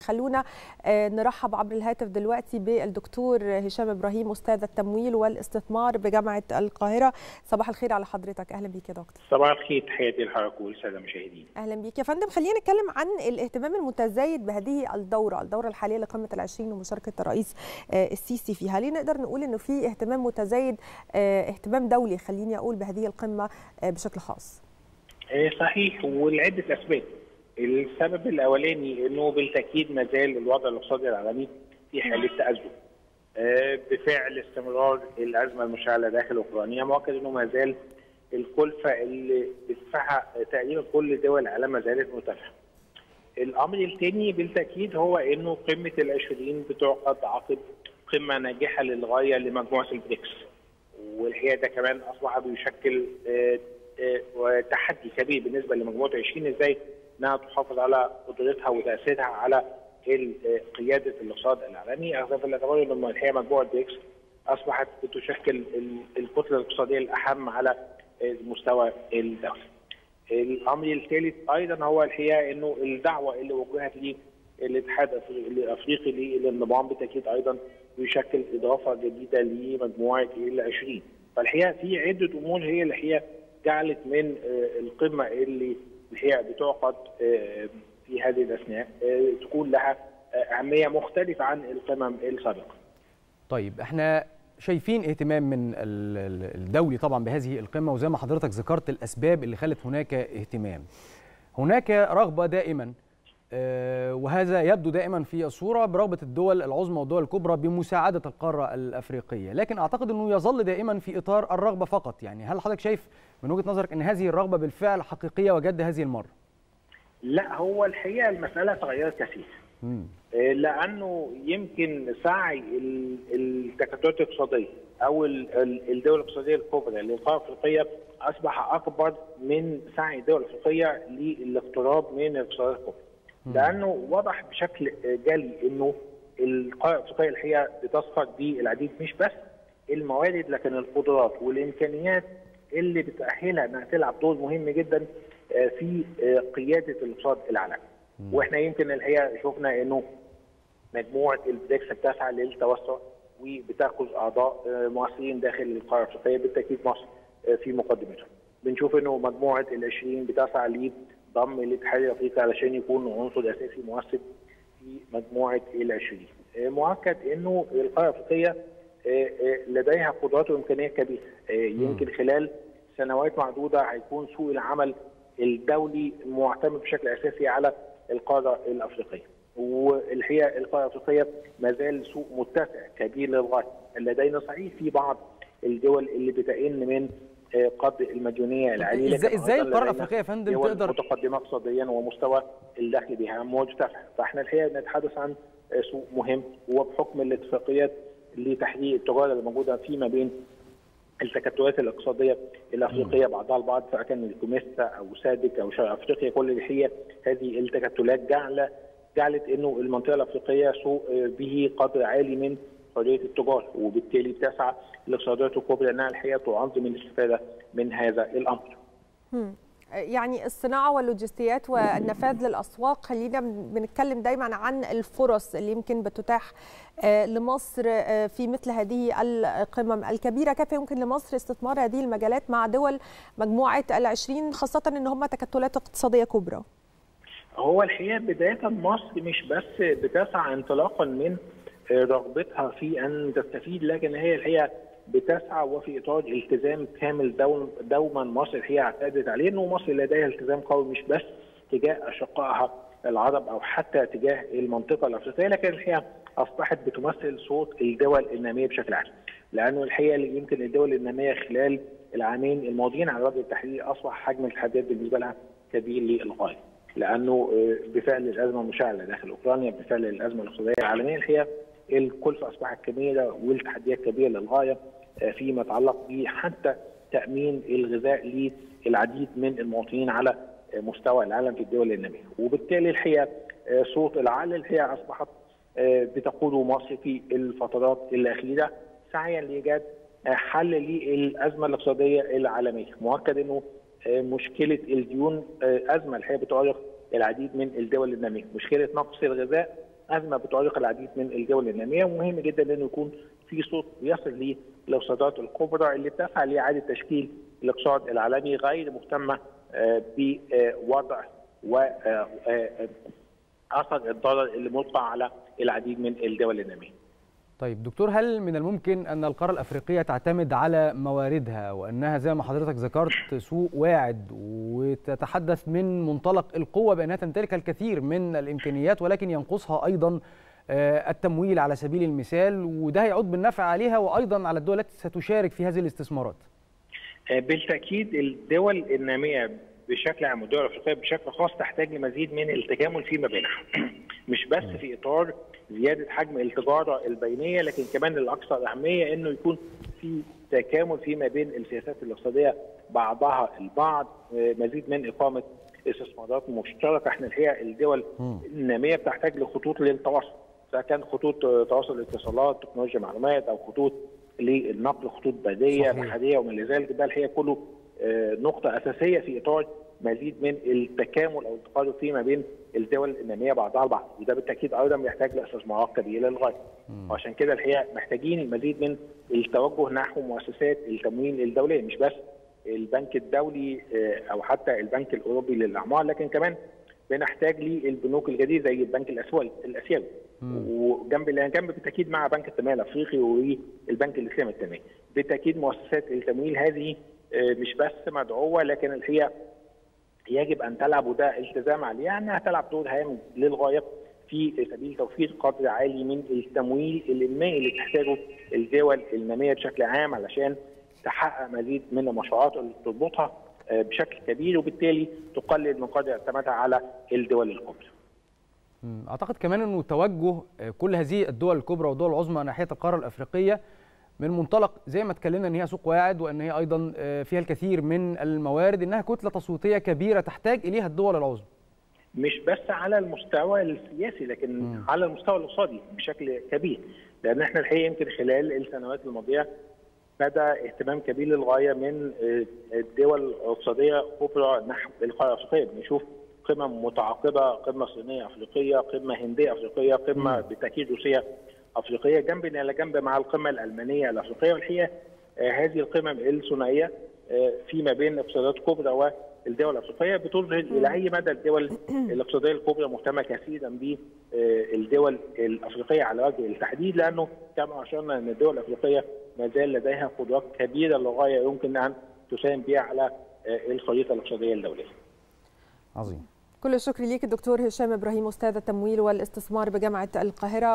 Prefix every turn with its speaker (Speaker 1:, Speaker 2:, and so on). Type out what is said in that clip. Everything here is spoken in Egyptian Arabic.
Speaker 1: خلونا نرحب عبر الهاتف دلوقتي بالدكتور هشام ابراهيم استاذ التمويل والاستثمار بجامعه القاهره صباح الخير على حضرتك اهلا بيك يا دكتور
Speaker 2: صباح الخير تحياتي لحضرتك والساده المشاهدين
Speaker 1: اهلا بيك يا فندم خلينا نتكلم عن الاهتمام المتزايد بهذه الدوره الدوره الحاليه لقمه العشرين ومشاركه الرئيس السيسي فيها ليه نقدر نقول انه في اهتمام متزايد اهتمام دولي خليني اقول بهذه القمه بشكل خاص
Speaker 2: صحيح ولعده اسباب السبب الاولاني انه بالتاكيد ما زال الوضع الاقتصادي العالمي في حاله تازم بفعل استمرار الازمه المشعله داخل اوكرانيا مؤكد انه ما زال الكلفه اللي بتدفعها تقريبا كل دول العالم ما زالت مرتفعه. الامر الثاني بالتاكيد هو انه قمه العشرين بتعقد عقب قمه ناجحه للغايه لمجموعه البريكس. والحقيقه ده كمان اصبح بيشكل تحدي كبير بالنسبه لمجموعه 20 ازاي انها تحافظ على قدرتها وتاثيرها على قياده الاقتصاد العالمي اخذا في الاعتبار ان الحقيقه مجموعه بريكس اصبحت بتشكل الكتله الاقتصاديه الاهم على مستوى الدوله. الامر الثالث ايضا هو الحقيقه انه الدعوه اللي وجهت للاتحاد الافريقي للنظام بالتاكيد ايضا بيشكل اضافه جديده لمجموعه ال 20 فالحقيقه في عده امور هي اللي هي جعلت من القمه اللي الحقيقه بتعقد في هذه الاثناء تكون لها اهميه مختلفه عن القمم السابقه.
Speaker 3: طيب احنا شايفين اهتمام من الدولي طبعا بهذه القمه وزي ما حضرتك ذكرت الاسباب اللي خلت هناك اهتمام. هناك رغبه دائما وهذا يبدو دائما في الصوره برغبه الدول العظمى والدول الكبرى بمساعده القاره الافريقيه، لكن اعتقد انه يظل دائما في اطار الرغبه فقط، يعني هل حضرتك شايف من وجهه نظرك ان هذه الرغبه بالفعل حقيقيه وجد هذه المره؟
Speaker 2: لا هو الحقيقه المساله تغيرت كثير. لانه يمكن سعي التكتلات الاقتصاديه او الدول الاقتصاديه الكبرى للقاره الافريقيه اصبح اكبر من سعي الدول الافريقيه للاقتراب من الاقتصادات الكبرى. لانه وضح بشكل جلي انه القاره الافريقيه الحقيقه بتسخر بالعديد مش بس الموارد لكن القدرات والامكانيات اللي بتاهلها انها تلعب دور مهم جدا في قياده الاقتصاد العالمي. واحنا يمكن الحقيقه شفنا انه مجموعه البريكس بتسعى للتوسع وبتاخذ اعضاء مؤثرين داخل القاره الافريقيه بالتاكيد مصر في مقدمتهم. بنشوف انه مجموعه ال 20 بتسعى لضم الاتحاد الافريقي علشان يكون عنصر اساسي مؤثر في مجموعه ال 20. مؤكد انه القاره الافريقيه لديها قدرات وامكانيات كبيره يمكن خلال سنوات معدوده هيكون سوق العمل الدولي معتمد بشكل اساسي على القاره الافريقيه والحقيقه القاره الافريقيه ما زال سوق متسع كبير للغايه لدينا صحيح في بعض الدول اللي بتئن من قدر المديونيه العاليه
Speaker 3: ازاي ازاي القاره الافريقيه يا فندم تقدر
Speaker 2: متقدمه اقتصاديا ومستوى الدخل بها مرتفع فاحنا الحقيقه نتحدث عن سوق مهم وبحكم الاتفاقيات لتحقيق التجاره اللي موجوده فيما بين التكتلات الاقتصاديه الافريقيه بعضها البعض سواء كان الكوميسا او سادك او شرق افريقيا كل الحقيقه هذه التكتلات جعل جعلت انه المنطقه الافريقيه سوق به قدر عالي من حريه التجاره وبالتالي بتسعى الاقتصادات الكبرى انها الحقيقه تعظم الاستفاده من هذا الامر.
Speaker 1: يعني الصناعه واللوجستيات والنفاذ للاسواق خلينا بنتكلم دايما عن الفرص اللي يمكن بتتاح لمصر في مثل هذه القمم الكبيره كيف يمكن لمصر استثمار هذه المجالات مع دول مجموعه العشرين خاصه ان هم تكتلات اقتصاديه كبرى
Speaker 2: هو الحقيقه بدايه مصر مش بس بتسعى انطلاقا من رغبتها في ان تستفيد لكن هي الحقيقه بتسعى وفي اطار التزام كامل دوم دوما مصر الحقيقه اعتادت عليه انه مصر لديها التزام قوي مش بس تجاه اشقائها العرب او حتى تجاه المنطقه الافريقيه لكن الحقيقه اصبحت بتمثل صوت الدول الناميه بشكل عام لانه الحقيقه يمكن الدول الناميه خلال العامين الماضيين على وجه التحديد اصبح حجم التحديات بالنسبه لها كبير للغايه لانه بفعل الازمه المشعله داخل اوكرانيا بفعل الازمه الاقتصاديه العالميه الحقيقه الكلفه اصبحت كبيره والتحديات كبيره للغايه فيما يتعلق بحتى تامين الغذاء للعديد من المواطنين على مستوى العالم في الدول الناميه وبالتالي الحقيقه صوت العقل الحقيقه اصبحت بتقوده مصر في الفترات الاخيره سعيا لايجاد حل للازمه الاقتصاديه العالميه مؤكد انه مشكله الديون ازمه الحقيقه بتؤرق العديد من الدول الناميه مشكله نقص الغذاء ازمه بتعرق العديد من الدول الناميه ومهم جدا انه يكون في صوت يصل للاقتصادات الكبرى اللي بتسعى لاعاده تشكيل الاقتصاد العالمي غير مهتمه بوضع و اثر الضرر اللي ملقى على العديد من الدول الناميه.
Speaker 3: طيب دكتور هل من الممكن ان القاره الافريقيه تعتمد على مواردها وانها زي ما حضرتك ذكرت سوق واعد وتتحدث من منطلق القوه بانها تمتلك الكثير من الامكانيات ولكن ينقصها ايضا التمويل على سبيل المثال وده هيعود بالنفع عليها وايضا على الدول التي ستشارك في هذه الاستثمارات.
Speaker 2: بالتاكيد الدول الناميه بشكل عام والدول الافريقيه بشكل خاص تحتاج لمزيد من التكامل فيما بينها مش بس في اطار زياده حجم التجاره البينيه لكن كمان الاكثر اهميه انه يكون في تكامل فيما بين السياسات الاقتصاديه بعضها البعض مزيد من اقامه استثمارات مشتركه احنا الحقيقه الدول الناميه بتحتاج لخطوط للتواصل سواء كان خطوط تواصل الاتصالات تكنولوجيا معلومات او خطوط للنقل خطوط بريه بحريه وما الى ذلك ده الحقيقه كله نقطة أساسية في إطار مزيد من التكامل أو التقارب فيما بين الدول النامية بعضها البعض وده بالتأكيد أيضا بيحتاج لاستثمارات كبيرة للغاية وعشان كده الحقيقة محتاجين المزيد من التوجه نحو مؤسسات التمويل الدولية مش بس البنك الدولي أو حتى البنك الأوروبي للأعمار لكن كمان بنحتاج للبنوك الجديدة زي البنك الآسيوي وجنب الى جنب بالتاكيد مع بنك التنميه الافريقي والبنك الاسلامي التنميه بالتاكيد مؤسسات التمويل هذه مش بس مدعوه لكن الحقيقه يجب ان تلعب وده التزام عليها انها تلعب دور هام للغايه في سبيل توفير قدر عالي من التمويل الانمائي اللي تحتاجه الدول الناميه بشكل عام علشان تحقق مزيد من المشروعات اللي تربطها بشكل كبير وبالتالي تقلل من قدر اعتمادها على الدول الكبرى.
Speaker 3: اعتقد كمان انه توجه كل هذه الدول الكبرى والدول العظمى ناحيه القاره الافريقيه من منطلق زي ما اتكلمنا ان هي سوق واعد وان هي ايضا فيها الكثير من الموارد انها كتله تصويتيه كبيره تحتاج اليها الدول العظمى.
Speaker 2: مش بس على المستوى السياسي لكن م. على المستوى الاقتصادي بشكل كبير لان احنا الحقيقه يمكن خلال السنوات الماضيه بدا اهتمام كبير للغايه من الدول الاقتصاديه كبرى نحو القاره الافريقيه بنشوف قمم متعاقبه قمه صينيه افريقيه قمه هنديه افريقيه قمه بالتاكيد روسيه افريقيه جنب الى جنب مع القمه الالمانيه الافريقيه والحقيقه هذه القمم الثنائيه فيما بين اقتصادات كبرى والدول الافريقيه بتظهر الى اي مدى الدول الاقتصاديه الكبرى مهتمه كثيرا بالدول الافريقيه على وجه التحديد لانه كما اشرنا ان الدول الافريقيه ما زال لديها قدرات كبيره للغايه يمكن ان تساهم بها على الخريطه الاقتصاديه الدوليه.
Speaker 3: عظيم.
Speaker 1: كل الشكر ليك الدكتور هشام ابراهيم استاذ التمويل والاستثمار بجامعه القاهره